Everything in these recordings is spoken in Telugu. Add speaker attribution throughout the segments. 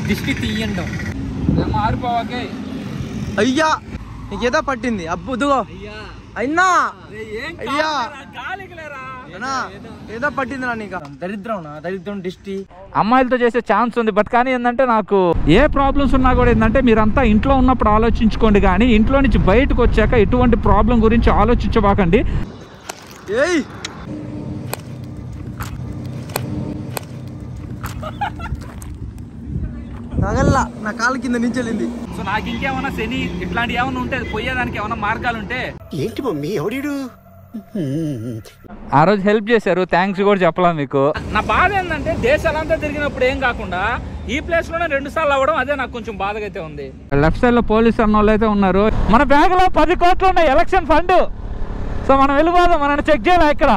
Speaker 1: దిష్టి తీయండం
Speaker 2: మారిపోవాకే
Speaker 1: అయ్యా నీకేదో పట్టింది అబ్బు దుగో అయినా అయ్యా అన్నా, ఏదో పట్టింది నా నీకు దరిద్రం నా దరిద్రం దిష్టి
Speaker 2: అమ్మాయిలతో చేసే ఛాన్స్ ఉంది బట్ కానీ ఏంటంటే నాకు ఏ ప్రాబ్లమ్స్ ఉన్నా కూడా ఏంటంటే మీరంతా ఇంట్లో ఉన్నప్పుడు ఆలోచించుకోండి కానీ ఇంట్లో నుంచి బయటకు వచ్చాక ఎటువంటి ప్రాబ్లం గురించి ఆలోచించబాకండి
Speaker 1: ఏయ్ తగల్లా నా కాలు కింద నుంచి వెళ్ళింది
Speaker 2: సో నాకు ఇంకేమైనా శని ఇట్లాంటి ఏమైనా ఉంటే అది పోయేదానికి ఏమైనా మార్గాలు ఉంటే
Speaker 3: ఏంటి మమ్మీ ఎవడీడు
Speaker 2: ఆ రోజు హెల్ప్ చేశారు థ్యాంక్స్ కూడా చెప్పలా మీకు నా బాధ ఏంటంటే దేశాలంతా తిరిగినప్పుడు ఏం కాకుండా ఈ ప్లేస్ లోనే రెండు సార్లు అవ్వడం అదే నాకు కొంచెం బాధగా అయితే ఉంది లెఫ్ట్ సైడ్ లో పోలీస్ అన్న వాళ్ళు అయితే ఉన్నారు మన బ్యాంక్ లో పది కోట్లు ఉన్నాయి ఎలక్షన్ ఫండ్ సో మనం వెళ్ళిపోదాం మనం చెక్ చేయాలి ఇక్కడ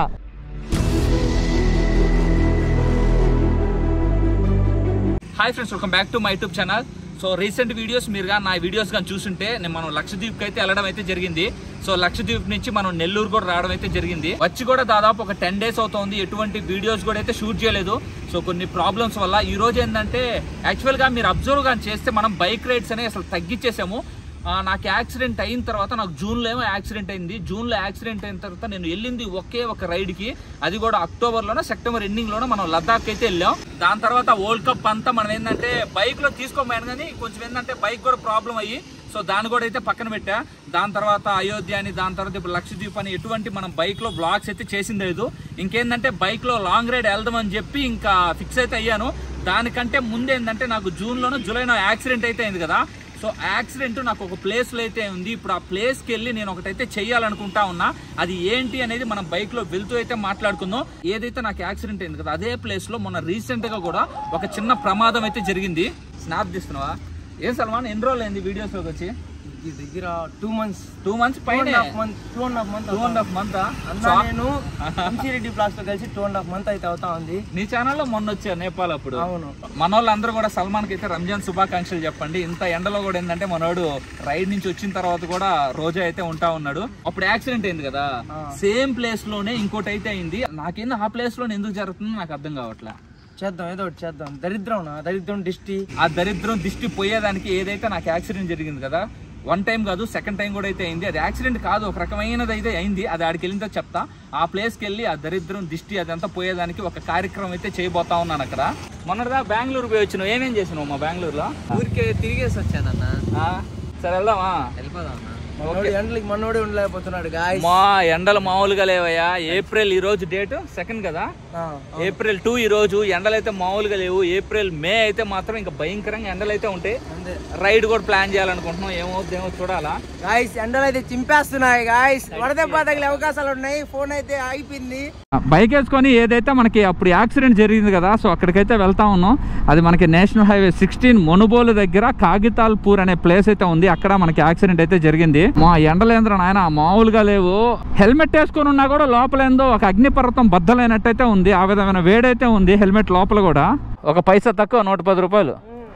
Speaker 2: hi friends welcome back to my YouTube channel so recent videos మీరుగా నా వీడియోస్ కానీ చూసుంటే నేను మనం లక్షద్వీప్కి అయితే వెళ్ళడం అయితే జరిగింది సో లక్షద్వీప్ నుంచి మనం నెల్లూరు కూడా రావడం అయితే జరిగింది వచ్చి కూడా దాదాపు ఒక టెన్ డేస్ అవుతుంది ఎటువంటి వీడియోస్ కూడా అయితే షూట్ చేయలేదు సో కొన్ని ప్రాబ్లమ్స్ వల్ల ఈ రోజు ఏంటంటే యాక్చువల్గా మీరు అబ్జర్వ్ కానీ చేస్తే మనం బైక్ రైడ్స్ అనేవి అసలు తగ్గించేసాము ఆ, నాకు యాక్సిడెంట్ అయిన తర్వాత నాకు జూన్లో ఏమో యాక్సిడెంట్ అయింది జూన్లో యాక్సిడెంట్ అయిన తర్వాత నేను వెళ్ళింది ఒకే ఒక రైడ్కి అది కూడా అక్టోబర్లోనో సెప్టెంబర్ ఎండింగ్లోనో మనం లద్దాఖ్ అయితే వెళ్ళాం దాని తర్వాత వరల్డ్ కప్ అంతా మనం ఏంటంటే బైక్లో తీసుకోపోయాను కానీ కొంచెం ఏంటంటే బైక్ కూడా ప్రాబ్లం అయ్యి సో దాన్ని కూడా అయితే పక్కన పెట్టా దాని తర్వాత అయోధ్య అని దాని తర్వాత ఇప్పుడు లక్షద్వీప్ అని ఎటువంటి మనం బైక్లో బ్లాగ్స్ అయితే చేసింది లేదు ఇంకేంటంటే బైక్లో లాంగ్ రైడ్ వెళ్దామని చెప్పి ఇంకా ఫిక్స్ అయితే అయ్యాను దానికంటే ముందు ఏంటంటే నాకు జూన్లోనో జూలైలో యాక్సిడెంట్ అయితే అయింది కదా సో యాక్సిడెంట్ నాకు ఒక ప్లేస్లో అయితే ఉంది ఇప్పుడు ఆ ప్లేస్కి వెళ్ళి నేను ఒకటైతే చెయ్యాలనుకుంటా ఉన్నా అది ఏంటి అనేది మనం బైక్లో వెళ్తూ అయితే మాట్లాడుకుందాం ఏదైతే నాకు యాక్సిడెంట్ అయింది కదా అదే ప్లేస్లో మొన్న రీసెంట్గా కూడా ఒక చిన్న ప్రమాదం అయితే జరిగింది స్నాప్ తీస్తున్నావా ఏం సల్మాన్ ఎన్ని రోజులు అయింది వీడియోస్లోకి వచ్చి
Speaker 1: ఈ దగ్గర two months
Speaker 2: two months
Speaker 1: two
Speaker 2: పైన
Speaker 1: and half month two and half month
Speaker 2: two and half month
Speaker 1: అన్నా నేను రెడ్డి ప్లాస్ లో కలిసి టూ అండ్ హాఫ్ మంత్ అయితే అవుతా ఉంది
Speaker 2: నీ ఛానల్లో మొన్న వచ్చా నేపాల్ అప్పుడు
Speaker 1: అవును
Speaker 2: మన వాళ్ళందరూ కూడా సల్మాన్కి అయితే రంజాన్ శుభాకాంక్షలు చెప్పండి ఇంత ఎండలో కూడా ఏంటంటే మనోడు రైడ్ నుంచి వచ్చిన తర్వాత కూడా రోజా అయితే ఉంటా ఉన్నాడు అప్పుడు యాక్సిడెంట్ అయింది కదా సేమ్ ప్లేస్ లోనే ఇంకోటి అయితే అయింది నాకేంది ఆ ప్లేస్ లోనే ఎందుకు జరుగుతుందో నాకు అర్థం కావట్లే
Speaker 1: చేద్దాం ఏదో ఒకటి చేద్దాం దరిద్రం నా దరిద్రం దిష్టి
Speaker 2: ఆ దరిద్రం దిష్టి పోయేదానికి ఏదైతే నాకు యాక్సిడెంట్ జరిగింది కదా వన్ టైం కాదు సెకండ్ టైం కూడా అయితే అయింది అది యాక్సిడెంట్ కాదు ఒక రకమైనది అయితే అయింది అది ఆడికి వెళ్ళిన తర్వాత చెప్తా ఆ ప్లేస్కి వెళ్ళి ఆ దరిద్రం దిష్టి అదంతా పోయేదానికి ఒక కార్యక్రమం అయితే చేయబోతా ఉన్నాను అక్కడ మొన్నటిదా బెంగళూరు పోయి వచ్చినావు ఏమేం చేసినావు మా బెంగళూరులో
Speaker 1: ఊరికే తిరిగేసి వచ్చానన్న
Speaker 2: ఆ, సరే వెళ్దామా
Speaker 1: వెళ్ళిపోదాం మనోడు ఎండలకి మనోడే ఉండలేకపోతున్నాడు గాయ
Speaker 2: మా ఎండలు మామూలుగా లేవయ్యా ఏప్రిల్ ఈ రోజు డేట్ సెకండ్ కదా ఏప్రిల్ టూ ఈ రోజు ఎండలు అయితే మామూలుగా లేవు ఏప్రిల్ మే అయితే మాత్రం ఇంకా భయంకరంగా ఎండలు అయితే ఉంటాయి
Speaker 1: అంతే
Speaker 2: రైడ్ కూడా ప్లాన్ చేయాలనుకుంటున్నాం ఏమవుద్ది ఏమో చూడాలా
Speaker 1: గాయస్ ఎండలు అయితే చింపేస్తున్నాయి గాయస్ వడదెబ్బ తగిలే అవకాశాలు ఉన్నాయి ఫోన్ అయితే ఆగిపోయింది
Speaker 2: బైక్ వేసుకొని ఏదైతే మనకి అప్పుడు యాక్సిడెంట్ జరిగింది కదా సో అక్కడికైతే వెళ్తా ఉన్నాం అది మనకి నేషనల్ హైవే సిక్స్టీన్ మునుబోలు దగ్గర కాగితాల్పూర్ అనే ప్లేస్ అయితే ఉంది అక్కడ మనకి యాక్సిడెంట్ అయితే జరిగింది మా ఎండలేంద్ర నాయన మామూలుగా లేవు హెల్మెట్ వేసుకొని ఉన్నా కూడా లోపల ఏందో ఒక అగ్నిపర్వతం బద్దలైనట్టయితే ఉంది ఆ విధమైన వేడైతే ఉంది హెల్మెట్ లోపల కూడా ఒక పైసా తక్కువ నూట పది రూపాయలు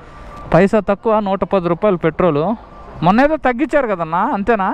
Speaker 2: పైసా తక్కువ నూట పది రూపాయలు పెట్రోలు మొన్న ఏదో తగ్గించారు కదన్నా అంతేనా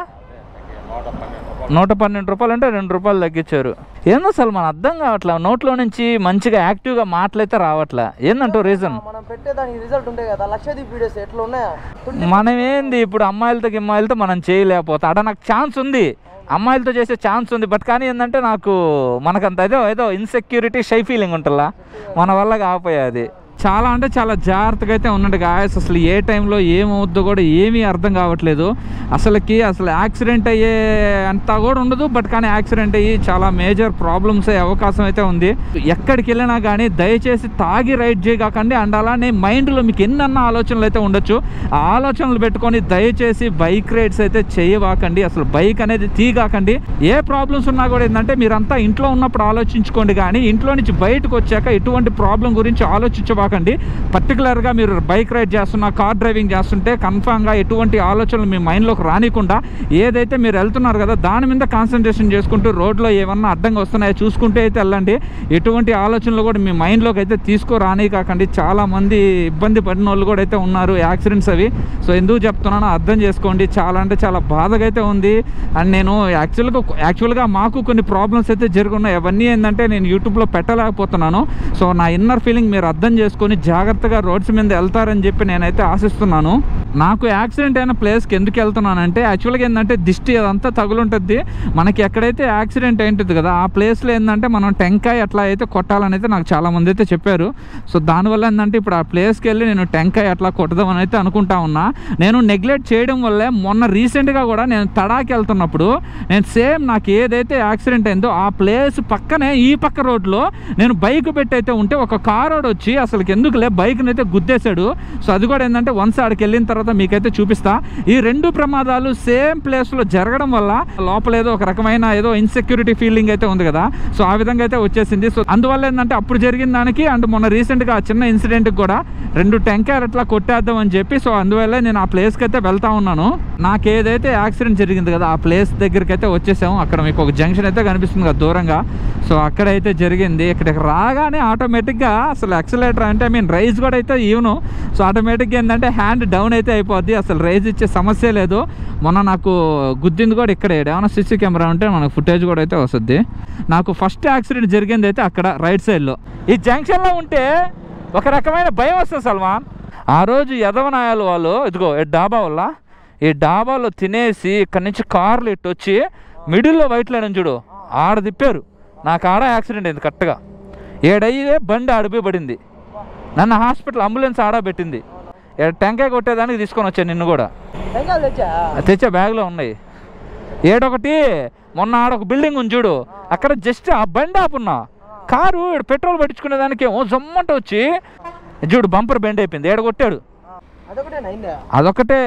Speaker 2: నూట పన్నెండు రూపాయలు అంటే రెండు రూపాయలు తగ్గించారు ఏందో అసలు మన అర్థం కావట్లే నోట్లో నుంచి మంచిగా యాక్టివ్గా మాటలైతే రావట్లే ఏందంటో రీజన్
Speaker 1: మనం పెట్టేదానికి రిజల్ట్ ఉంటాయి కదా లక్షదీప్ వీడియోస్ ఎట్లా ఉన్నాయా
Speaker 2: మనం ఏంది ఇప్పుడు అమ్మాయిలతో గిమ్మాయిలతో మనం చేయలేకపోతాం అక్కడ నాకు ఛాన్స్ ఉంది అమ్మాయిలతో చేసే ఛాన్స్ ఉంది బట్ కానీ ఏంటంటే నాకు మనకంత ఏదో ఏదో ఇన్సెక్యూరిటీ షై ఫీలింగ్ ఉంటుందా మన వల్ల కాకపోయేది చాలా అంటే చాలా జాగ్రత్తగా అయితే ఉండండి గాయస్ అసలు ఏ టైంలో ఏమవుద్దో కూడా ఏమీ అర్థం కావట్లేదు అసలుకి అసలు యాక్సిడెంట్ అయ్యే అంతా కూడా ఉండదు బట్ కానీ యాక్సిడెంట్ అయ్యి చాలా మేజర్ ప్రాబ్లమ్స్ అయ్యే అవకాశం అయితే ఉంది ఎక్కడికి వెళ్ళినా కానీ దయచేసి తాగి రైడ్ చేయకండి అండ్ అలానే మైండ్లో మీకు ఎన్నన్న ఆలోచనలు అయితే ఉండొచ్చు ఆ ఆలోచనలు పెట్టుకొని దయచేసి బైక్ రైడ్స్ అయితే చేయవాకండి అసలు బైక్ అనేది తీగాకండి ఏ ప్రాబ్లమ్స్ ఉన్నా కూడా ఏంటంటే మీరంతా ఇంట్లో ఉన్నప్పుడు ఆలోచించుకోండి కానీ ఇంట్లో నుంచి బయటకు వచ్చాక ఎటువంటి ప్రాబ్లం గురించి ఆలోచించవాకండి పర్టికులర్గా మీరు బైక్ రైడ్ చేస్తున్నా కార్ డ్రైవింగ్ చేస్తుంటే కన్ఫామ్గా ఎటువంటి ఆలోచనలు మీ మైండ్లోకి రానికుండా ఏదైతే మీరు వెళ్తున్నారు కదా దాని మీద కాన్సన్ట్రేషన్ చేసుకుంటూ రోడ్లో ఏమన్నా అడ్డంగా వస్తున్నాయో చూసుకుంటూ అయితే వెళ్ళండి ఎటువంటి ఆలోచనలు కూడా మీ మైండ్లోకి అయితే తీసుకురాని కాకండి చాలామంది ఇబ్బంది పడిన వాళ్ళు కూడా అయితే ఉన్నారు యాక్సిడెంట్స్ అవి సో ఎందుకు చెప్తున్నానో అర్థం చేసుకోండి చాలా అంటే చాలా బాధగా అయితే ఉంది అండ్ నేను యాక్చువల్గా యాక్చువల్గా మాకు కొన్ని ప్రాబ్లమ్స్ అయితే జరుగున్నాయి అవన్నీ ఏంటంటే నేను యూట్యూబ్లో పెట్టలేకపోతున్నాను సో నా ఇన్నర్ ఫీలింగ్ మీరు అర్థం చేసుకోండి చేసుకొని జాగ్రత్తగా రోడ్స్ మీద వెళ్తారని చెప్పి నేనైతే ఆశిస్తున్నాను నాకు యాక్సిడెంట్ అయిన ప్లేస్కి ఎందుకు వెళ్తున్నానంటే యాక్చువల్గా ఏంటంటే దిష్టి అదంతా తగులుంటుంది మనకి ఎక్కడైతే యాక్సిడెంట్ అయింటుంది కదా ఆ ప్లేస్లో ఏంటంటే మనం టెంకాయ అట్లా అయితే కొట్టాలని అయితే నాకు చాలా మంది అయితే చెప్పారు సో దానివల్ల ఏంటంటే ఇప్పుడు ఆ ప్లేస్కి వెళ్ళి నేను టెంకాయ అట్లా కొట్టదామని అయితే అనుకుంటా ఉన్నా నేను నెగ్లెక్ట్ చేయడం వల్లే మొన్న రీసెంట్గా కూడా నేను తడాకి వెళ్తున్నప్పుడు నేను సేమ్ నాకు ఏదైతే యాక్సిడెంట్ అయిందో ఆ ప్లేస్ పక్కనే ఈ పక్క రోడ్లో నేను బైక్ పెట్టి అయితే ఉంటే ఒక కారోడు వచ్చి అసలు ఎందుకులే బైక్ని అయితే గుద్దేశాడు సో అది కూడా ఏంటంటే వన్స్ ఆడికి వెళ్ళిన తర్వాత మీకైతే చూపిస్తా ఈ రెండు ప్రమాదాలు సేమ్ ప్లేస్లో జరగడం వల్ల లోపల ఏదో ఒక రకమైన ఏదో ఇన్సెక్యూరిటీ ఫీలింగ్ అయితే ఉంది కదా సో ఆ విధంగా అయితే వచ్చేసింది సో అందువల్ల ఏంటంటే అప్పుడు జరిగిన దానికి అండ్ మొన్న రీసెంట్గా ఆ చిన్న ఇన్సిడెంట్కి కూడా రెండు టెంకాయలు అట్లా కొట్టేద్దాం అని చెప్పి సో అందువల్ల నేను ఆ ప్లేస్కి అయితే వెళ్తా ఉన్నాను నాకు ఏదైతే యాక్సిడెంట్ జరిగింది కదా ఆ ప్లేస్ దగ్గరికి అయితే వచ్చేసాము అక్కడ మీకు ఒక జంక్షన్ అయితే కనిపిస్తుంది కదా దూరంగా సో అక్కడైతే జరిగింది ఇక్కడికి రాగానే ఆటోమేటిక్గా అసలు యాక్సిలేటర్ అంటే ఐ మీన్ రైజ్ కూడా అయితే ఈవెను సో ఆటోమేటిక్గా ఏంటంటే హ్యాండ్ డౌన్ అయితే అయిపోద్ది అసలు రైజ్ ఇచ్చే సమస్య లేదు మొన్న నాకు గుద్దింది కూడా ఇక్కడే ఏమైనా సిసి కెమెరా ఉంటే మనకు ఫుటేజ్ కూడా అయితే వస్తుంది నాకు ఫస్ట్ యాక్సిడెంట్ జరిగింది అయితే అక్కడ రైట్ సైడ్లో ఈ జంక్షన్లో ఉంటే ఒక రకమైన భయం వస్తుంది సల్మాన్ ఆ రోజు యదవనాయాలు వాళ్ళు ఇదిగో ఈ డాబా వల్ల ఈ డాబాలో తినేసి ఇక్కడి నుంచి కార్లు ఇట్టు వచ్చి మిడిల్లో వైట్ లైన్ ఉంది చూడు ఆడ తిప్పారు నాకు ఆడ యాక్సిడెంట్ అయింది కరెక్ట్గా ఏడయ్యే బండి ఆడిపోయి పడింది నన్ను హాస్పిటల్ అంబులెన్స్ ఆడ పెట్టింది ఈడ టెంకాయ కొట్టేదానికి తీసుకొని వచ్చాను నిన్ను కూడా
Speaker 1: టెంకాయలు తెచ్చా
Speaker 2: అది తెచ్చా బ్యాగ్లో ఉన్నాయి ఏడొకటి మొన్న ఆడ ఒక బిల్డింగ్ ఉంది చూడు అక్కడ జస్ట్ ఆ బండి ఆపున్నా కారు ఈడ పెట్రోల్ పట్టించుకునే దానికి ఓ జమ్మంట వచ్చి చూడు బంపర్ బెండ్ అయిపోయింది ఏడ కొట్టాడు
Speaker 1: అదొకటేనా అయిందా
Speaker 2: అదొకటే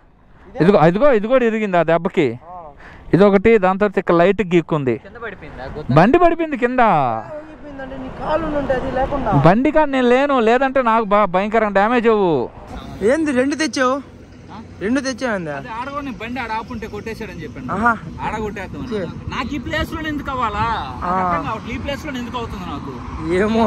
Speaker 2: ఇదిగో ఇదిగో ఇది కూడా ఇరిగింది ఆ దెబ్బకి ఇదొకటి దాని తర్వాత ఇక్కడ లైట్ గీక్కుంది
Speaker 1: కింద పడిపోయిందా
Speaker 2: బండి పడిపోయింది కింద
Speaker 1: అయిపోయిందంటే నీ కాళ్ళు ఉంటే అది లేకుండా
Speaker 2: బండి కానీ నేను లేను లేదంటే నాకు బా భయంకరంగా డ్యామేజ్ అవ్వు
Speaker 1: ఏంది రెండు తెచ్చావు రెండు తెచ్చావు
Speaker 2: అదే ఆడగొని నేను బండి ఆడ ఆపుంటే కొట్టేశాడని చెప్పాను
Speaker 1: ఆహా
Speaker 2: ఆడ కొట్టేద్దాం నాకు ఈ ప్లేస్ లో ఎందుకు అవ్వాలా
Speaker 1: ఆ.
Speaker 2: అర్థం కావట్లేదు. ఈ ప్లేస్ లో ఎందుకు అవుతుంది నాకు
Speaker 1: ఏమో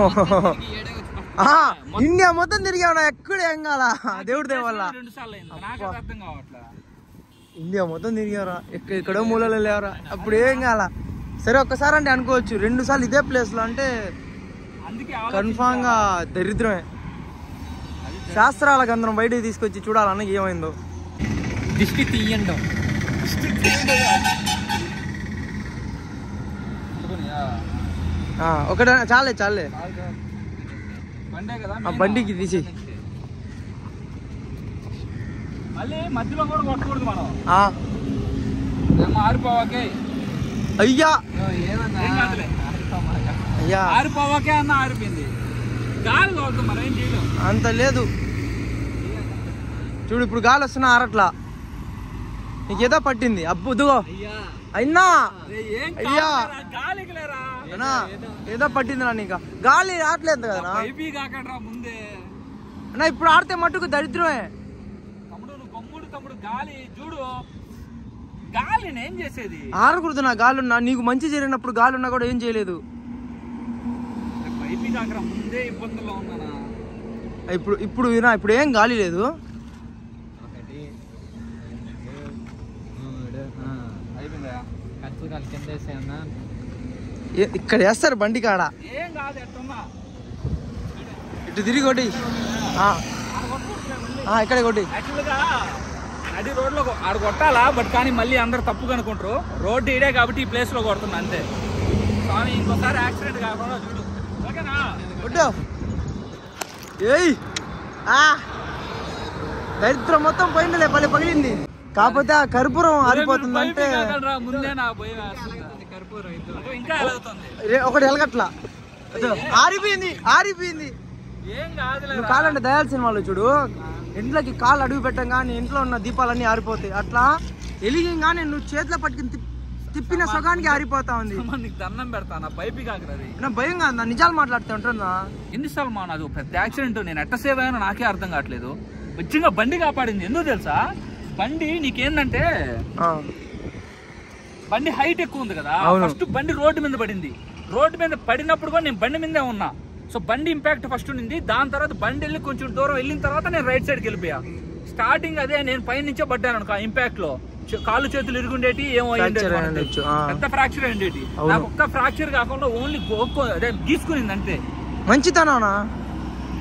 Speaker 1: ఆహా, ఇండియా మొత్తం తిరిగావునా ఎక్కడ ఏం కాలా దేవుడి దయ వల్ల
Speaker 2: రెండు సార్లు అయింది నాకు అది అర్థం కావట్లే
Speaker 1: ఇండియా మొత్తం తిరిగారా ఎక్కడ ఎక్కడో మూలలో లేవరా అప్పుడు ఏం కాల సరే ఒక్కసారి అంటే అనుకోవచ్చు రెండు సార్లు ఇదే ప్లేస్ లో అంటే
Speaker 2: అందుకే
Speaker 1: కన్ఫామ్ గా దరిద్రమే శాస్త్రాల గంధం బయటికి తీసుకొచ్చి చూడాలన్న ఏమైందో
Speaker 2: దిష్టి తీయండి
Speaker 1: ఆ, ఒకటే చాలే చాలే
Speaker 2: బండే కదా
Speaker 1: ఆ బండికి తీసి
Speaker 2: మళ్ళీ మధ్యలో కూడా కొట్టకూడదు మనం
Speaker 1: ఆ,
Speaker 2: ఆరిపోవాకే
Speaker 1: అయ్యా
Speaker 2: ఏం కాదులే
Speaker 1: అయ్యా
Speaker 2: ఆరిపోవాకే అన్న ఆరిపోయింది గాలి కొడుతుంది మనం ఏం చేయలేం
Speaker 1: అంత లేదు చూడు ఇప్పుడు గాలి వస్తున్నా ఆరట్లా నీకేదో పట్టింది అబ్బు దుగో అయినా
Speaker 2: ఏం
Speaker 1: అయ్యా.
Speaker 2: గాలికి లేరా
Speaker 1: అన్నా ఏదో పట్టింది నా నీక గాలి రావట్లేదు కదనా
Speaker 2: పైపీ కాకట్రా ముందే
Speaker 1: అన్నా ఇప్పుడు ఆడితే మట్టుకు దరిద్రమే
Speaker 2: తమ్ముడు నువ్వు గమ్ముడు తమ్ముడు గాలి చూడు గాలి ఏం చేసేది
Speaker 1: ఆరకూడదు నా గాలి ఉన్నా నీకు మంచి జరిగినప్పుడు గాలి ఉన్నా కూడా ఏం చేయలేదు
Speaker 2: పైపీ కాకరా ముందే ఇబ్బందుల్లో ఉన్నానా
Speaker 1: ఇప్పుడు ఇప్పుడు వినా ఇప్పుడు ఏం గాలి లేదు
Speaker 2: అయిపోయిందా
Speaker 1: ఏ- ఇక్కడ వేస్తారు బండి కాడ
Speaker 2: ఏం కాదు ఎట్టున్నా
Speaker 1: ఇటు తిరిగి కొట్టి ఆ, ఆ, ఇక్కడే కొట్టి
Speaker 2: యాక్చువల్గా నడి రోడ్లో కొ- ఆడ కొట్టాలా బట్ కానీ మళ్ళీ అందరు తప్పు కనుకుంటారు రోడ్డు ఇడే కాబట్టి ఈ ప్లేస్లో కొడుతున్నా అంతే స్వామి ఇంకోసారి యాక్సిడెంట్ కాకుండా చూడు ఓకేనా
Speaker 1: కొట్టు ఏయ్ ఆ దరిద్రం మొత్తం పోయిందిలే పల్లె పగిలింది కాకపోతే ఆ కర్పూరం ఆరిపోతుందంటే
Speaker 2: పైపీ కాకరా, ముందే నా భయం వేస్తుంది కర్పూరం ఇది. అదో ఇంకా ఎలాగుతుంది
Speaker 1: రే- ఒకటి ఎలగట్లా అదో, ఆరిపోయింది ఆరిపోయింది
Speaker 2: ఏం కాదులే
Speaker 1: నువ్వు కాలంటే దయాల సినిమాలో చూడు ఇంట్లోకి కాళ్ళు అడుగు పెట్టంగానే ఇంట్లో ఉన్న దీపాలన్నీ ఆరిపోతాయి అట్లా ఎలిగింగానే నువ్వు చేతిలో పట్టుకుని తిప్- తిప్పిన సగానికి ఆరిపోతా ఉంది
Speaker 2: నీకు దండం పెడతానా పైపీ కాకరది
Speaker 1: నా భయం కాదు నిజాలు మాట్లాడుతూ ఉంటున్నా
Speaker 2: ఎన్నిసార్లు మా నాది ఒక పెద్ద యాక్సిడెంట్ నేను ఎట్ట సేవ్ అయ్యానో నాకే అర్థం కావట్లేదు నిజంగా బండి కాపాడింది ఎందుకు తెలుసా బండి నీకేందంటే
Speaker 1: ఆ,
Speaker 2: బండి హైట్ ఎక్కువ ఉంది కదా
Speaker 1: అవును.
Speaker 2: ఫస్ట్ బండి రోడ్డు మీద పడింది రోడ్డు మీద పడినప్పుడు కూడా నేను బండి మీదే ఉన్నా సో బండి ఇంపాక్ట్ ఫస్ట్ ఉంది దాని తర్వాత బండి వెళ్ళి కొంచెం దూరం వెళ్ళిన తర్వాత నేను రైట్ సైడ్కి వెళ్ళిపోయా స్టార్టింగ్ అదే నేను పై నుంచే పడ్డాను అనుకో ఇంపాక్ట్ లో చే- కాళ్ళు చేతులు ఇరుగుండేటి ఏమో అయ్యి ఉండేది
Speaker 1: Fracture
Speaker 2: మనకి.
Speaker 1: అయ్యుండొచ్చు, ఆ.
Speaker 2: పెద్ద ఫ్రాక్చర్ అయ్యిండేటి
Speaker 1: అవును.
Speaker 2: నాకు ఒక్క ఫ్రాక్చర్ కాకుండా ఓన్లీ అదే గీసుకునింది అంతే
Speaker 1: మంచితనవునా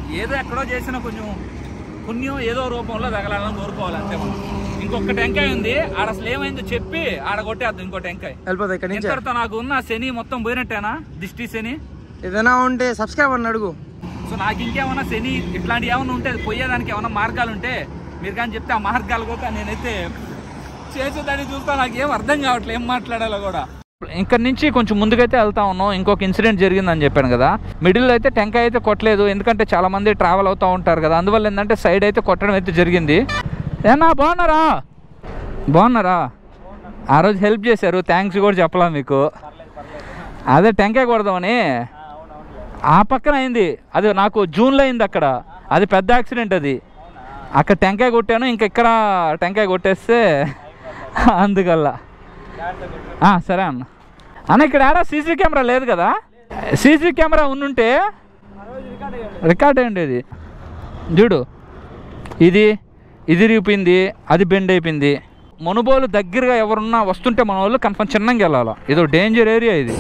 Speaker 2: ఏదో ఎక్కడో చేసిన కొంచెం పుణ్యం ఏదో రూపంలో తగలాలని కోరుకోవాలి అంతే మనం ఇంకొక టెంకాయ ఉంది ఆడ అసలు ఏమైందో చెప్పి ఆడ కొట్టేద్దాం ఇంకో టెంకాయ
Speaker 1: వెళ్ళిపోతా ఇక్కడి నుంచి
Speaker 2: ఇంతటితో నాకు ఉన్న శని మొత్తం పోయినట్టేనా దిష్టి శని
Speaker 1: ఏదైనా ఉంటే సబ్స్క్రైబ్ అని అడుగు
Speaker 2: సో నాకు ఇంకేమన్నా శని ఇట్లాంటి ఏమైనా ఉంటే అది పోయేదానికి ఏమైనా మార్గాలు ఉంటే మీరు కానీ చెప్తే ఆ మార్గాలు కూడా నేనైతే చేసేదాన్ని చూస్తా నాకు ఏం అర్థం కావట్లేదు ఏం మాట్లాడాలో కూడా ఇక్కడ నుంచి కొంచెం ముందుకైతే వెళ్తా ఉన్నాం ఇంకొక ఇన్సిడెంట్ జరిగిందని చెప్పాను కదా మిడిల్ అయితే టెంకాయ అయితే కొట్టలేదు ఎందుకంటే చాలా మంది ట్రావెల్ అవుతూ ఉంటారు కదా అందువల్ల ఏంటంటే సైడ్ అయితే కొట్టడం అయితే జరిగింది ఏనా బాగున్నారా బాగున్నారా ఆ రోజు హెల్ప్ చేశారు థ్యాంక్స్ కూడా చెప్పలా మీకు అదే టెంకాయ కొడదామని ఆ పక్కన అయింది అది నాకు జూన్లో అయింది అక్కడ అది పెద్ద యాక్సిడెంట్ అది అక్కడ టెంకాయ కొట్టాను ఇంక ఇక్కడ టెంకాయ కొట్టేస్తే అందుకల్లా ఆ, సరే అన్న అన్న ఇక్కడ ఆడ సీసీ కెమెరా లేదు కదా సీసీ కెమెరా ఉండుంటే రికార్డ్ అయ్యి ఉండేది చూడు ఇది ఇది రిగిపోయింది అది బెండ్ అయిపోయింది మనుబోలు దగ్గరగా ఎవరున్నా వస్తుంటే మన వాళ్ళు కన్ఫర్మ్ చిన్నగా వెళ్ళాలి ఇదో డేంజర్ ఏరియా ఇది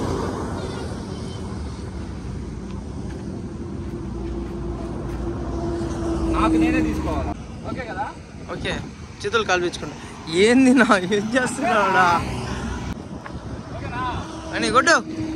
Speaker 2: నాకు నేనే తీసుకోవాలి ఓకే కదా
Speaker 1: ఓకే చేతులు కాల్పించుకుంటా ఏంది నా ఏం చేస్తున్నాడా అని కొట్టు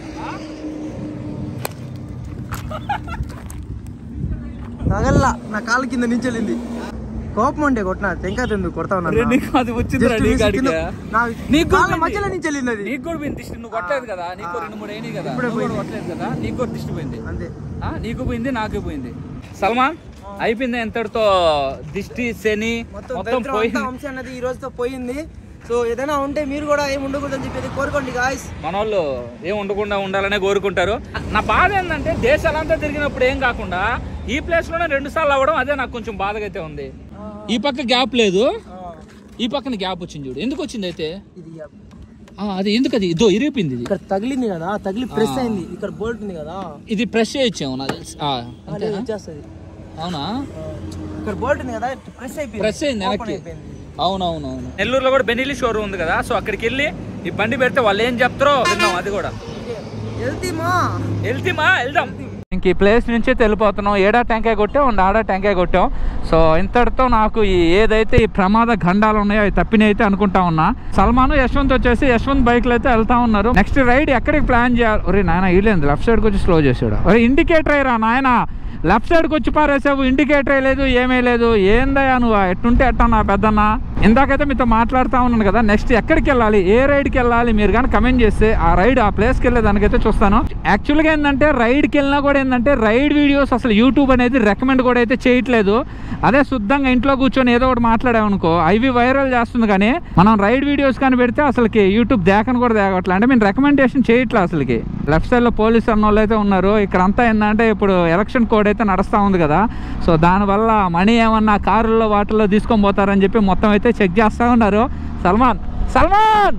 Speaker 1: తగల్లా నా కాలు కింద నుంచి వెళ్ళింది కోపం ఉంటే కొట్టినా టెంకాయ ఎందుకు కొడతా ఉన్నా
Speaker 2: అరే నీకు అది వచ్చిందిరా
Speaker 1: Just
Speaker 2: నీ
Speaker 1: miss
Speaker 2: కాడికి.
Speaker 1: కింద- నా
Speaker 2: నీకు
Speaker 1: కాళ్ళ
Speaker 2: పోయింది.
Speaker 1: మధ్యలో నుంచి వెళ్ళింది అది
Speaker 2: నీకు కూడా పోయింది దిష్టి నువ్వు కొట్టలేదు కదా నీకు రెండు మూడు అయినాయి కదా
Speaker 1: ఇప్పుడే
Speaker 2: నువ్వు కూడా
Speaker 1: పోయింది.
Speaker 2: కొట్టలేదు కదా నీకు కూడా దిష్టి పోయింది
Speaker 1: అంతే
Speaker 2: ఆ, నీకు పోయింది నాకు పోయింది సల్మాన్ అయిపోయింది ఎంతటితో దిష్టి శని
Speaker 1: మొత్తం
Speaker 2: మొత్తం
Speaker 1: దరిద్రం
Speaker 2: పోయింది
Speaker 1: అంతా వంశీ అన్నది ఈ రోజుతో పోయింది సో ఏదైనా ఉంటే మీరు కూడా ఏం ఉండకూడదని చెప్పేది కోరుకోండి గాయస్
Speaker 2: మన వాళ్ళు ఏం ఉండకుండా ఉండాలనే కోరుకుంటారు నా బాధ ఏంటంటే దేశాలంతా తిరిగినప్పుడు ఏం కాకుండా ఈ ప్లేస్ లోనే రెండు సార్లు అవ్వడం అదే నాకు కొంచెం బాధగా అయితే ఉంది ఈ పక్క గ్యాప్ లేదు ఈ పక్కన గ్యాప్ వచ్చింది చూడు ఎందుకు వచ్చింది అయితే
Speaker 1: ఇది
Speaker 2: ఆ, అది ఎందుకు అది ఇదో ఇరిగిపోయింది ఇది
Speaker 1: ఇక్కడ తగిలింది కదా తగిలి ప్రెస్ అయింది ఇక్కడ బోల్ట్ ఉంది కదా
Speaker 2: ఇది ప్రెస్ చేయొచ్చేమో నాకు తెలిసి ఆ, అంతేనా?
Speaker 1: వచ్చేస్తుంది
Speaker 2: అవునా
Speaker 1: ఇక్కడ బోల్ట్ ఉంది కదా ప్రెస్ అయిపోయింది
Speaker 2: ప్రెస్ అయింది
Speaker 1: Open
Speaker 2: వెనక్కి
Speaker 1: అయిపోయింది.
Speaker 2: అవునవునవును నెల్లూరులో కూడా బెనిలి షోరూమ్ ఉంది కదా సో అక్కడికి వెళ్ళి ఈ బండి పెడితే వాళ్ళు ఏం చెప్తారో విన్నాం అది కూడా
Speaker 1: వెళ్తీమా
Speaker 2: వెళ్తీమా వెళ్దాం ఇంక ఈ ప్లేస్ నుంచి వెళ్ళిపోతున్నాం ఏడా టెంకాయ కొట్టాం అండ్ ఆడా టెంకాయ కొట్టాం సో ఇంతటితో నాకు ఈ ఏదైతే ఈ ప్రమాద గండాలు ఉన్నాయో అవి తప్పినాయి అయితే అనుకుంటా ఉన్నా సల్మాన్ యశ్వంత్ వచ్చేసి యశ్వంత్ బైక్లో అయితే వెళ్తా ఉన్నారు నెక్స్ట్ రైడ్ ఎక్కడికి ప్లాన్ చేయాలి ఒరే నాయన వీలేదు లెఫ్ట్ సైడ్కి వచ్చి స్లో చేసాడు ఒరే ఇండికేటర్ అయ్యరా నాయన లెఫ్ట్ సైడ్కి వచ్చి పారేసావు ఇండికేటర్ లేదు ఏమీ లేదు ఏందయ్యా నువ్వు ఎట్టుంటే ఎట్టా నా పెద్దన్న ఇందాకైతే మీతో మాట్లాడుతూ ఉన్నాను కదా నెక్స్ట్ ఎక్కడికి వెళ్ళాలి ఏ రైడ్కి వెళ్ళాలి మీరు కానీ కమెంట్ చేస్తే ఆ రైడ్ ఆ ప్లేస్కి వెళ్ళే దానికైతే చూస్తాను యాక్చువల్గా ఏంటంటే రైడ్కి వెళ్ళినా కూడా ఏంటంటే రైడ్ వీడియోస్ అసలు యూట్యూబ్ అనేది రికమెండ్ కూడా అయితే చేయట్లేదు అదే శుద్ధంగా ఇంట్లో కూర్చొని ఏదో ఒకటి మాట్లాడామనుకో అవి వైరల్ చేస్తుంది కానీ మనం రైడ్ వీడియోస్ కానీ పెడితే అసలుకి యూట్యూబ్ దేకని కూడా దేగట్లే అంటే మేము రికమెండేషన్ చేయట్లే అసలుకి లెఫ్ట్ సైడ్లో పోలీస్ అన్న వాళ్ళు అయితే ఉన్నారు ఇక్కడంతా ఏంటంటే ఇప్పుడు ఎలక్షన్ కోడ్ అయితే నడుస్తూ ఉంది కదా సో దానివల్ల మనీ ఏమన్నా కారుల్లో వాటిల్లో తీసుకొని పోతారని చెప్పి మొత్తం అయితే చెక్ చేస్తూ ఉన్నారు సల్మాన్ సల్మాన్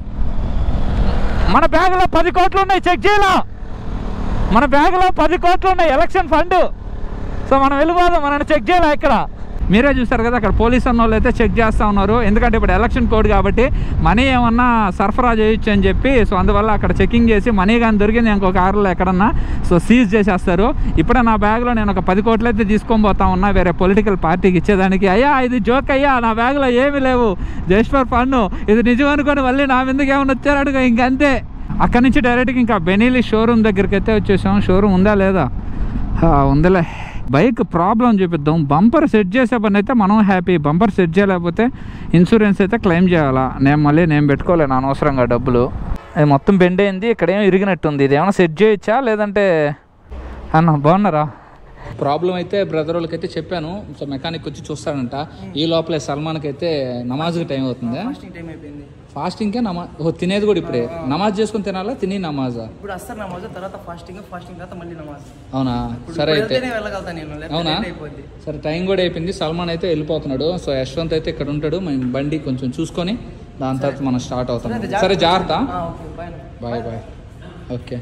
Speaker 2: మన బ్యాగులో పది కోట్లు ఉన్నాయి చెక్ చేయాలా మన బ్యాగులో పది కోట్లు ఉన్నాయి ఎలక్షన్ ఫండ్ సో మనం వెళ్ళిపోదాం మనం చెక్ చేయాలి ఇక్కడ మీరే చూసారు కదా అక్కడ పోలీస్ అన్న వాళ్ళు అయితే చెక్ చేస్తూ ఉన్నారు ఎందుకంటే ఇప్పుడు ఎలక్షన్ కోడ్ కాబట్టి మనీ ఏమన్నా సరఫరా చేయొచ్చు అని చెప్పి సో అందువల్ల అక్కడ చెకింగ్ చేసి మనీ కానీ దొరికింది ఇంకో కారులో ఎక్కడన్నా సో సీజ్ చేసేస్తారు ఇప్పుడే నా బ్యాగ్లో నేను ఒక పది కోట్లు అయితే తీసుకొని పోతా ఉన్నా వేరే పొలిటికల్ పార్టీకి ఇచ్చేదానికి అయ్యా ఇది జోక్ అయ్యా నా బ్యాగ్లో ఏమీ లేవు జస్ట్ ఫర్ ఫన్ ఇది నిజం అనుకొని మళ్ళీ నా మీదకి ఏమైనా వచ్చారడుగా ఇంకంతే అక్కడి నుంచి డైరెక్ట్గా ఇంకా బెనీలి షోరూమ్ దగ్గరికి అయితే వచ్చేసాం షోరూమ్ ఉందా లేదా ఆ, ఉందిలే బైక్ ప్రాబ్లం చూపిద్దాం బంపర్ సెట్ చేసే పని అయితే మనం హ్యాపీ బంపర్ సెట్ చేయలేకపోతే ఇన్సూరెన్స్ అయితే క్లెయిమ్ చేయాలా నేను మళ్ళీ నేను పెట్టుకోలేను అనవసరంగా డబ్బులు అది మొత్తం బెండ్ అయింది ఇక్కడ ఏం ఇరిగినట్టుంది ఇది ఏమైనా సెట్ చేయొచ్చా లేదంటే అన్న బాగున్నారా ప్రాబ్లం అయితే బ్రదర్ వాళ్ళకి అయితే చెప్పాను సో మెకానిక్ వచ్చి చూస్తాడంట ఈ లోపలే సల్మాన్కి అయితే నమాజ్కి టైం అవుతుంది
Speaker 1: ఫాస్టింగ్ టైం అయిపోయింది
Speaker 2: ఫాస్టింగ్కే నమా ఓ తినేది కూడా ఇప్పుడే నమాజ్ చేసుకుని తినాలా తిని నమాజా
Speaker 1: ఇప్పుడు వస్తారు నమాజ్ తర్వాత ఫాస్టింగ్ ఫాస్టింగ్ తర్వాత మళ్ళీ నమాజ్
Speaker 2: అవునా సరే అయితే
Speaker 1: వెళ్తేనే వెళ్ళగలుగుతా నేను లేకపోతే
Speaker 2: అవునా
Speaker 1: late అయిపోద్ది
Speaker 2: సరే టైం కూడా అయిపోయింది సల్మాన్ అయితే వెళ్ళిపోతున్నాడు సో యశ్వంత్ అయితే ఇక్కడ ఉంటాడు మేము బండి కొంచెం చూసుకొని దాని తర్వాత మనం స్టార్ట్ అవుతాం సరే జాగ్రత్త
Speaker 1: ఆ, okay bye
Speaker 2: bye bye okay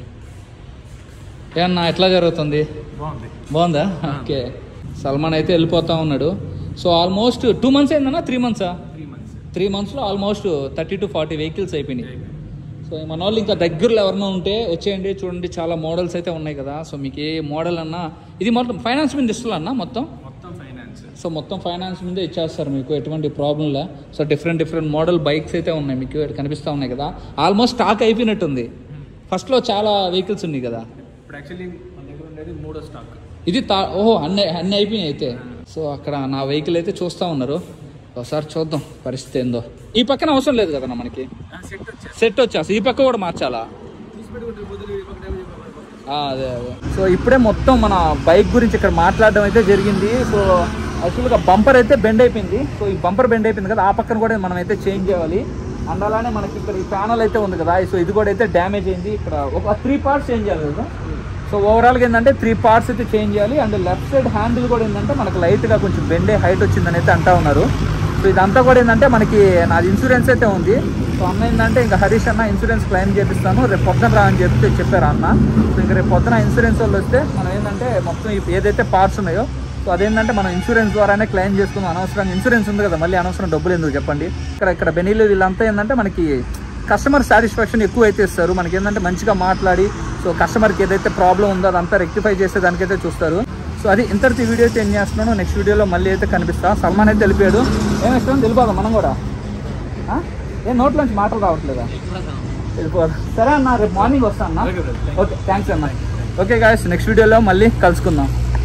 Speaker 2: ఏమన్నా ఎట్లా జరుగుతుంది బాగుందా ఓకే సల్మాన్ అయితే వెళ్ళిపోతా ఉన్నాడు సో ఆల్మోస్ట్ టూ మంత్స్ అయిందన్నా త్రీ మంత్సా త్రీ మంత్స్లో almost thirty to forty vehicles అయిపోయినాయి సో సో మన వాళ్ళు ఇంకా దగ్గరలో ఎవరైనా ఉంటే వచ్చేయండి చూడండి చాలా మోడల్స్ అయితే ఉన్నాయి కదా సో మీకు ఏ మోడల్ అన్నా ఇది మొత్తం ఫైనాన్స్ మీద ఇస్తున్నా అన్న మొత్తం
Speaker 3: మొత్తం ఫైనాన్స్
Speaker 2: సో మొత్తం ఫైనాన్స్ మీదే ఇచ్చేస్తారు మీకు ఎటువంటి ప్రాబ్లం లే so different different model bikes అయితే ఉన్నాయి మీకు ఇక్కడ కనిపిస్తూ ఉన్నాయి కదా ఆల్మోస్ట్ స్టాక్ అయిపోయినట్టుంది ఫస్ట్లో చాలా వెహికల్స్ ఉన్నాయి కదా
Speaker 3: ఇప్పుడు యాక్చువల్లీ మన దగ్గర ఉండేది మూడో స్టాక్
Speaker 2: ఇది తా ఓహో అన్నీ అన్నీ అయిపోయినాయి అయితే సో అక్కడ నా వెహికల్ అయితే చూస్తూ ఉన్నారు ఒకసారి చూద్దాం పరిస్థితి ఏందో ఈ పక్కన అవసరం లేదు కదా మనకి
Speaker 3: సెట్ వచ్చేసి
Speaker 2: సెట్ వచ్చేసి ఈ పక్క కూడా మార్చాలా
Speaker 3: తీసి పెట్టుకుంటే బదులు ఈ పక్కన ఏమో చెప్పాలి.
Speaker 2: ఆ, అదే అదే సో ఇప్పుడే మొత్తం మన బైక్ గురించి ఇక్కడ మాట్లాడడం అయితే జరిగింది సో యాక్చువల్గా బంపర్ అయితే బెండ్ అయిపోయింది సో ఈ బంపర్ బెండ్ అయిపోయింది కదా ఆ పక్కన కూడా మనం అయితే చేంజ్ చేయాలి అండ్ అలానే మనకి ఇక్కడ ఈ ప్యానల్ అయితే ఉంది కదా సో ఇది కూడా అయితే డ్యామేజ్ అయింది ఇక్కడ ఒక త్రీ పార్ట్స్ చేంజ్ చేయాలి కదా సో ఓవరాల్గా ఏంటంటే త్రీ పార్ట్స్ అయితే చేంజ్ చేయాలి అండ్ లెఫ్ట్ సైడ్ హ్యాండిల్ కూడా ఏంటంటే మనకి లైట్గా కొంచెం బెండే హైట్ వచ్చిందని అయితే అంటా ఉన్నారు సో ఇదంతా కూడా ఏంటంటే మనకి నాది ఇన్సూరెన్స్ అయితే ఉంది సో అన్న ఏంటంటే ఇంకా హరీష్ అన్న ఇన్సూరెన్స్ క్లెయిమ్ చేపిస్తాను రేపు పొద్దున రా అని చెప్పి చెప్పారు అన్న సో ఇంకా రేపు పొద్దున ఇన్సూరెన్స్ వాళ్ళు వస్తే మనం ఏంటంటే మొత్తం ఈ- ఏదైతే పార్ట్స్ ఉన్నాయో సో అదేంటంటే మనం ఇన్సూరెన్స్ ద్వారానే క్లెయిమ్ చేసుకున్నాం అనవసరంగా ఇన్సూరెన్స్ ఉంది కదా మళ్ళీ అనవసరం డబ్బులు ఎందుకు చెప్పండి ఇక్కడ ఇక్కడ బెనీలు వీళ్ళంతా ఏంటంటే మనకి కస్టమర్ సాటిస్ఫాక్షన్ ఎక్కువ అయితే ఇస్తారు మనకి ఏంటంటే మంచిగా మాట్లాడి సో కస్టమర్కి ఏదైతే ప్రాబ్లం ఉందో అదంతా రెక్టిఫై చేసే దానికైతే చూస్తారు సో అది ఇంతటి వీడియో అయితే ఏం చేస్తున్నాను నెక్స్ట్ వీడియోలో మళ్ళీ అయితే కనిపిస్తా సల్మాన్ అయితే తెలిపాడు ఏం ఇష్టం తెలిపోదాం మనం కూడా ఆ? ఏ నోట్లోంచి మాటలు రావట్లేదా వెళ్ళిపోదాం సరే అన్న రేపు మార్నింగ్ వస్తా అన్న ఓకే థ్యాంక్స్ అన్న ఓకే గాయస్ నెక్స్ట్ వీడియోలో మళ్ళీ కలుసుకుందాం